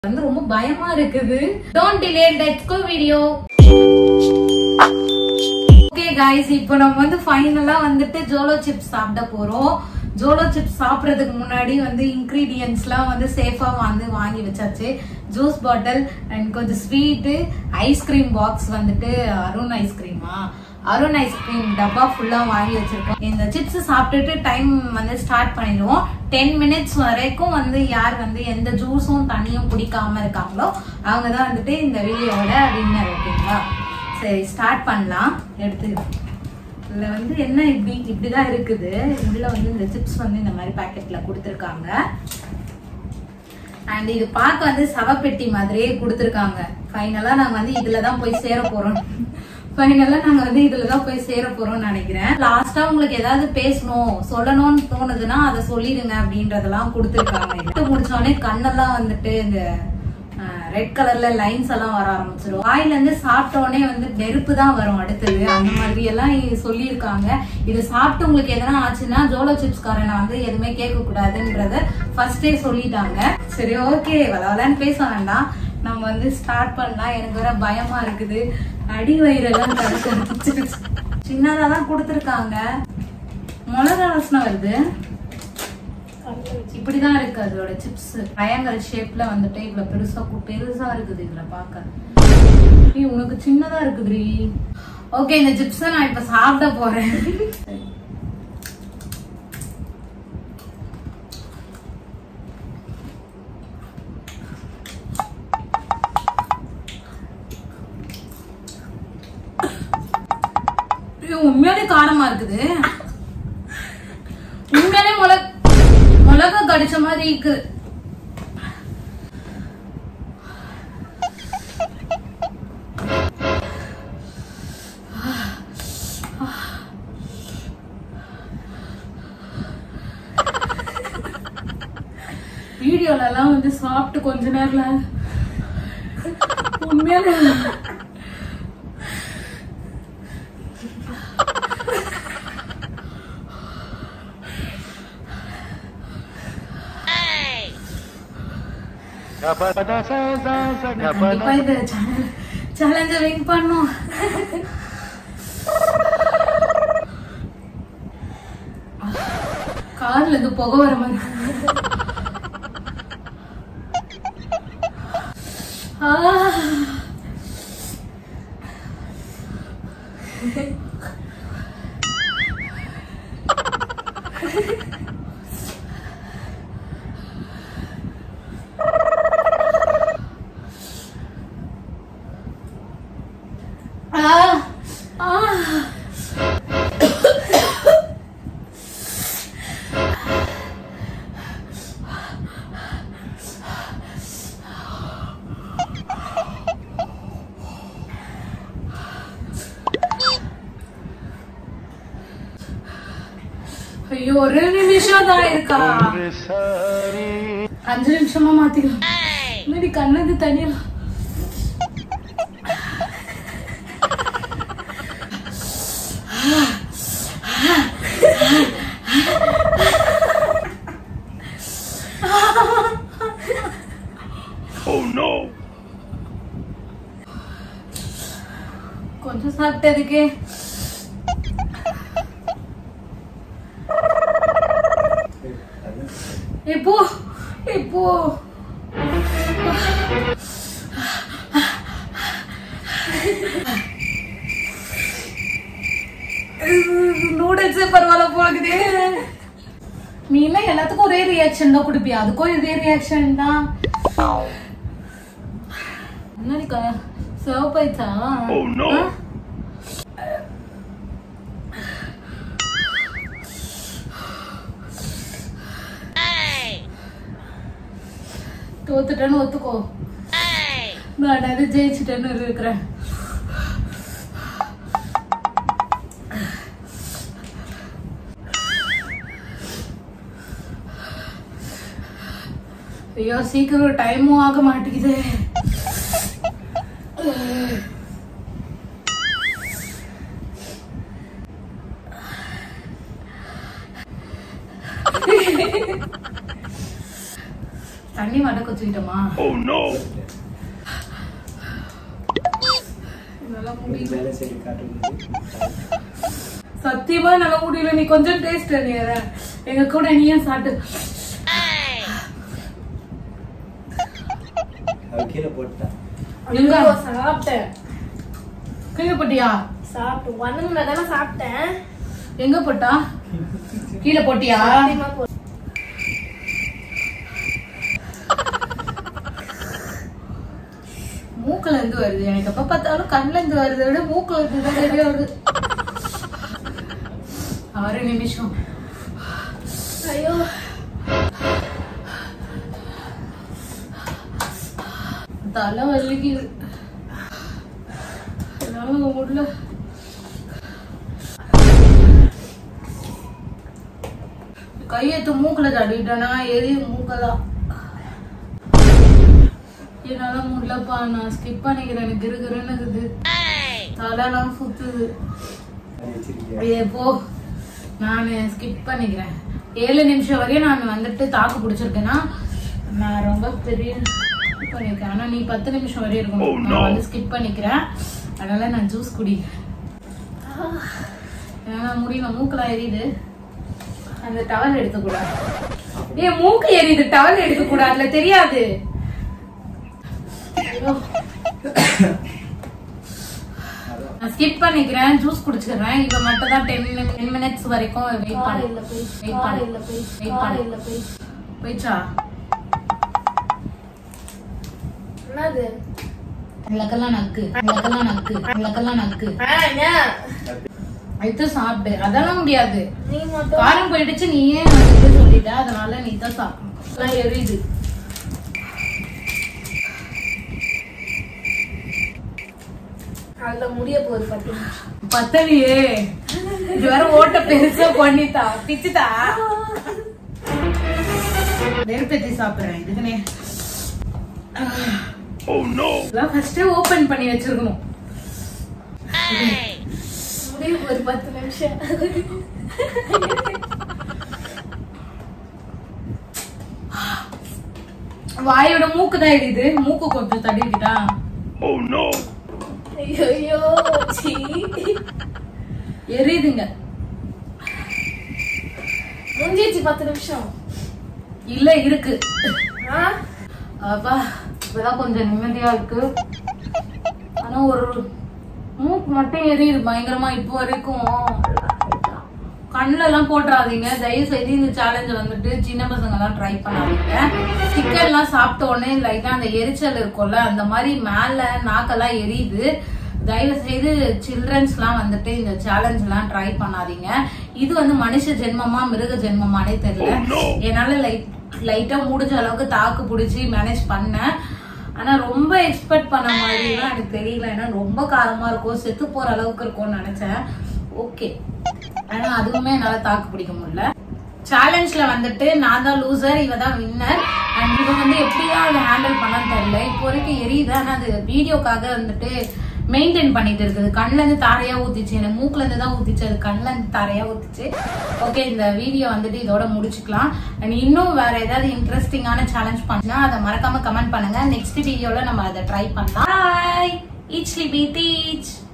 வந்து ரொம்ப பயமா இருக்குது don't delay let's go video okay guys இப்போ நம்ம வந்து ஃபைனலா வந்துட்டு ஜோலோ சிப்ஸ் சாப்பிட போறோம் ஜோலோ சிப்ஸ் சாப்பிடுறதுக்கு முன்னாடி வந்து இன்கிரீடியன்ஸ்லாம் வந்து சேஃபா வந்து வாங்கி வச்சாச்சு ஜூஸ் பாட்டில் அண்ட் கொஞ்சம் ஸ்வீட்டு ஐஸ்கிரீம் பாக்ஸ் வந்துட்டு அருண் ஐஸ்கிரீமா அருண் ஐஸ்கிரீம் டப்பா ஃபுல்லா வாங்கி வச்சிருக்கோம் இந்த சிப்ஸ் சாப்பிட்டுட்டு டைம் வந்து ஸ்டார்ட் பண்ணிடுவோம் டென் மினிட்ஸ் வரைக்கும் வந்து யார் வந்து எந்த ஜூஸும் தண்ணியும் குடிக்காம இருக்காங்களோ அவங்க தான் வந்துட்டு இந்த வீடியோவோட வின்னர் ஓகேங்களா சரி ஸ்டார்ட் பண்ணலாம் எடுத்து இதுல வந்து என்ன இப்படி இப்படிதான் இருக்குது உள்ள வந்து இந்த சிப்ஸ் வந்து இந்த மாதிரி பாக்கெட்ல கொடுத்துருக்காங்க அண்ட் இது பார்க்க வந்து சவப்பெட்டி மாதிரியே கொடுத்துருக்காங்க ஃபைனலா நாங்க வந்து இதுல தான் போய் சேர போறோம் ஃபைனலா நாங்க வந்து இதுல தான் போய் சேர போறோம்னு நினைக்கிறேன் லாஸ்டா உங்களுக்கு ஏதாவது பேசணும் சொல்லணும்னு தோணுதுன்னா அதை சொல்லிடுங்க அப்படின்றதெல்லாம் கொடுத்துருக்காங்க இது முடிச்சோடனே கண்ணெல்லாம் வந்துட்டு இந்த ரெட் கலர்ல லைன்ஸ் எல்லாம் வர ஆரம்பிச்சிடும் வாயில இருந்து சாப்பிட்ட உடனே வந்து நெருப்பு தான் வரும் அடுத்தது அந்த மாதிரி எல்லாம் சொல்லியிருக்காங்க இது சாப்பிட்டு உங்களுக்கு எதனா ஆச்சுன்னா ஜோலோ சிப்ஸ் காரனை வந்து எதுவுமே கேட்க கூடாதுன்றத ஃபர்ஸ்டே சொல்லிட்டாங்க சரி ஓகே வளவலன்னு பேச வேண்டாம் நம்ம வந்து ஸ்டார்ட் பண்ணலாம் எனக்கு வேற பயமா இருக்குது அடி வயிறெல்லாம் கடுத்து சின்னதா தான் கொடுத்துருக்காங்க மிளகா வாசனை வருது இப்படிதான் இருக்கு அதோட சிப்ஸ் ட்ரையாங்கல் ஷேப்ல வந்துட்டு இவ்வளவு பெருசா கு- பெருசா இருக்குது இதுல பாக்க ஏய், உனக்கு சின்னதா இருக்குதுரி ஓகே இந்த சிப்ஸ் நான் இப்ப சாப்பிட போறேன் ஐயோ, உண்மையாலே காரமா இருக்குது உண்மையாலே மிளக மிளகா கடிச்ச மாதிரி இருக்கு வீடியோல எல்லாம் வந்து சாப்பிட்டு கொஞ்ச நேரம்ல உண்மையாலே கண்டிப்பா இந்த சேலஞ்ச வின் பண்ணும் கார்ல இருந்து புகை வர மாதிரி ஆ. ஆ. ஆ. ஐயோ ஒரு நிமிஷம் தான் இருக்கா அஞ்சு நிமிஷமா மாத்திக்கலாம் முன்னாடி கண்ணது தனியா கொஞ்சம் சாப்பிட்டதுக்கு இப்போ இப்போ நூடுல்ஸே பரவாயில்ல போகுது நீ எல்லாம் எல்லாத்துக்கும் ஒரே ரியாக்ஷன் தான் கொடுப்பியா அதுக்கும் இதே ரியாக்ஷன் தான் முன்னாடி சிவப்பாயிச்சா தோத்துட்டேன்னு ஒத்துக்கோ நான் அது ஜெயிச்சிட்டேன்னு இருக்கிறேன் ஐயோ சீக்கிரம் டைமும் ஆக மாட்டேங்குது தண்ணி மட்டும் கொச்சிக்கிட்டோமா போட்டுமா என்னால முடியல மேலே சைடு காட்டுறது சத்தியமா என்னால முடியல நீ கொஞ்சம் டேஸ்ட் நீ எங்க கூட நீயும் சாப்பிட்டு அவ கீழே போட்டான் எங்க? ஐயோ, சாப்பிட்டேன் கீழே போட்டியா சாப்பிட்டு ஒன்னு தானே சாப்பிட்டேன் எங்க போட்டா கீழே போட்டியா சத்தியமா போ- மூக்குல இருந்து வருது எனக்கு எப்ப பார்த்தாலும் கண்ணுல இருந்து வருது விட மூக்குல இருந்து தான் நிறைய வருது ஆறு நிமிஷம் ஐயோ தலை வலிக்குது என்னால முடியல கையெத்து மூக்குல தடிட்டனா எரி மூக்கதான் என்னால முடியலப்பா நான் ஸ்கிப் பண்ணிக்கிறேன் எனக்கு கிருகிருன்னு இருக்குது தலைலாம் சுத்துது அது வச்சிருக்கியா ஐயே போ நான் ஸ்கிப் பண்ணிக்கிறேன் ஏழு நிமிஷம் வரையும் நான் வந்துட்டு தாக்கு பிடிச்சிருக்கேன்னா நான் ரொம்ப பெரிய skip பண்ணிருக்கேன் ஆனா நீ பத்து நிமிஷம் வரையும் இருக்கணும் நான் வந்து ஸ்கிப் பண்ணிக்கிறேன் அதனால நான் ஜூஸ் குடிக்கிறேன் ஏன்னா முடியல மூக்கெல்லாம் எரியுது அந்த டவல் எடுக்கக்கூடாது ஏ மூக்கு எரியுது டவல் எடுக்கக்கூடாதுல தெரியாது ஐயோ. நான் ஸ்கிப் பண்ணிக்கிறேன் ஜூஸ் குடிச்சிடுறேன் இவ மட்டும் தான் டென் டென் மினிட்ஸ் வரைக்கும் வெயிட் கார் பண்ணு இல்ல போய் வெயிட் கார் பண்ணு இல்ல போய் வெயிட் கார் பண்ணு இல்ல போய் போயிச்சா என்னது இலக்கெல்லாம் நக்கு இலக்கெல்லாம் நக்கு இலக்கெல்லாம் நக்கு ஆ, என்ன? இது சாப்பிடு அதெல்லாம் முடியாது நீ மட்டும் காரம் போயிடுச்சு நீயே வந்து சொல்லிட்ட அதனால நீ தான் சாப்பிடணும் எல்லாம் எரியுது அதுல முடிய போகுது பத்து நிமிஷம். பத்தலையே இது வேற ஓட்ட பெருசா பண்ணித்தா பிச்சுதா நெருப்பத்தி சாப்பிடுறேன் இதுக்குனே ஃபர்ஸ்டே ஓபன் பண்ணி வச்சிருக்கணும் முடிய போகுது பத்து நிமிஷம் வாயோட மூக்கு தான் எரியுது மூக்கு கொஞ்சம் தடிக்கிட்டா ஐயோ சீ. எரியுதுங்க முடிஞ்சிருச்சு பத்து நிமிஷம் இல்ல இருக்கு ஆ? அப்பா இப்பதான் கொஞ்சம் நிம்மதியா இருக்கு ஆனா ஒரு மூக்கு மட்டும் எரியுது பயங்கரமா இப்போ வரைக்கும் கண்ணுல எல்லாம் போட்டுறாதீங்க தயவு செய்து இந்த சேலஞ்ச் வந்துட்டு சின்ன பசங்க எல்லாம் ட்ரை பண்ணாதீங்க சிக்கன் எல்லாம் சாப்பிட்ட உடனே லைட்டா அந்த எரிச்சல் இருக்கும்ல அந்த மாதிரி மேல நாக்கெல்லாம் எரியுது தயவு செய்து சில்ட்ரன்ஸ் எல்லாம் வந்துட்டு இந்த சேலஞ்ச் எல்லாம் ட்ரை பண்ணாதீங்க இது வந்து மனுஷ ஜென்மமா மிருக ஜென்மமானே தெரியல என்னால லைட் லைட்டா முடிஞ்ச அளவுக்கு தாக்கு பிடிச்சி மேனேஜ் பண்ணேன் ஆனா ரொம்ப எக்ஸ்பெக்ட் பண்ண மாதிரிலாம் எனக்கு தெரியல ஏன்னா ரொம்ப காரமா இருக்கும் செத்து போற அளவுக்கு இருக்கும்னு நினைச்சேன் ஓகே ஆனா அதுவுமே என்னால தாக்கு பிடிக்க முடியல சேலஞ்ச்ல வந்துட்டு நான் தான் லூசர் இவ தான் வின்னர் அண்ட் இவ வந்து எப்படிதான் அதை ஹேண்டில் பண்ணான்னு தெரியல இப்போ வரைக்கும் எரியுது ஆனா அது வீடியோக்காக வந்துட்டு மெயின்டைன் பண்ணிட்டு இருக்குது கண்ணுல இருந்து தாரையா ஊத்திச்சு எனக்கு மூக்குல இருந்து தான் ஊத்திச்சு அது கண்ணுல இருந்து தாரையா ஊத்திச்சு ஓகே இந்த வீடியோ வந்துட்டு இதோட முடிச்சுக்கலாம் அண்ட் இன்னும் வேற ஏதாவது இன்ட்ரெஸ்டிங்கான சேலஞ்ச் பண்ணா அதை மறக்காம கமெண்ட் பண்ணுங்க நெக்ஸ்ட் வீடியோல நம்ம அதை ட்ரை பண்ணலாம் பாய் இட்லி பி டீச்